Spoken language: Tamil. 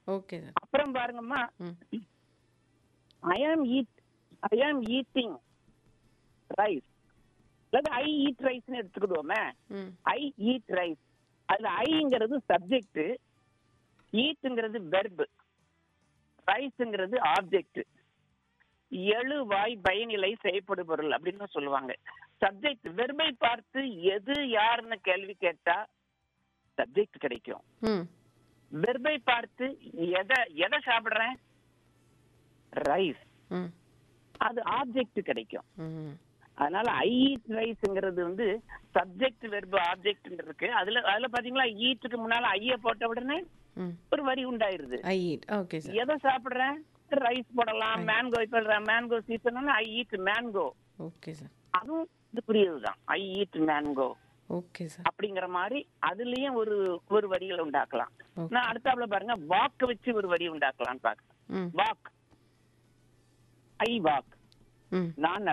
ஓகே சார் அப்புறம் பாருங்கம்மா ம் ஐ ஆம் ஈட் ஐ ஆம் ஈட்டிங் ரைஸ் அதாவது ஐ ஈட் ரைஸ்னு எடுத்துக்கிடுவோமே ம் ஐ ஈட் ரைஸ் அதுல ஐங்கிறது சப்ஜெக்ட் ஈட்டுங்கிறது வெர்பு ரைஸ்ங்கிறது ஆப்ஜெக்ட் எழுவாய் பயனிலை செய்யப்படு பொருள் அப்படின்னு சொல்லுவாங்க சப்ஜெக்ட் வெர்பை பார்த்து எது யாருன்னு கேள்வி கேட்டா சப்ஜெக்ட் கிடைக்கும் ம் வெர்பை பார்த்து எதை எதை சாப்பிடுறேன் ரைஸ் ம் அது ஆப்ஜெக்ட் கிடைக்கும் ம் அதனால ஐ ஈட் ரைஸ்ங்கிறது வந்து சப்ஜெக்ட் வெர்பு ஆப்ஜெக்ட் இருக்கு அதுல அதுல பாத்தீங்களா ஈட்டுக்கு முன்னால ஐய போட்ட உடனே ம் ஒரு வரி உண்டாயிருது ஐ ஈட் ஓகே சார் எதை சாப்பிடுறேன் ரைஸ் போடலாம் மேங்கோ இப்ப mango season I eat mango okay sir அதுவும் இது புரியுதுதான் I eat mango okay sir அப்படிங்கிற மாதிரி அதுலயும் ஒரு ஒரு வரிகளை உண்டாக்கலாம் Okay. நான் அடுத்தாப்புல பாருங்க வாக்க வச்சு ஒரு வரி உண்டாக்கலாம்னு பாக்க ம் வாக் ஐ வாக் ம் நான்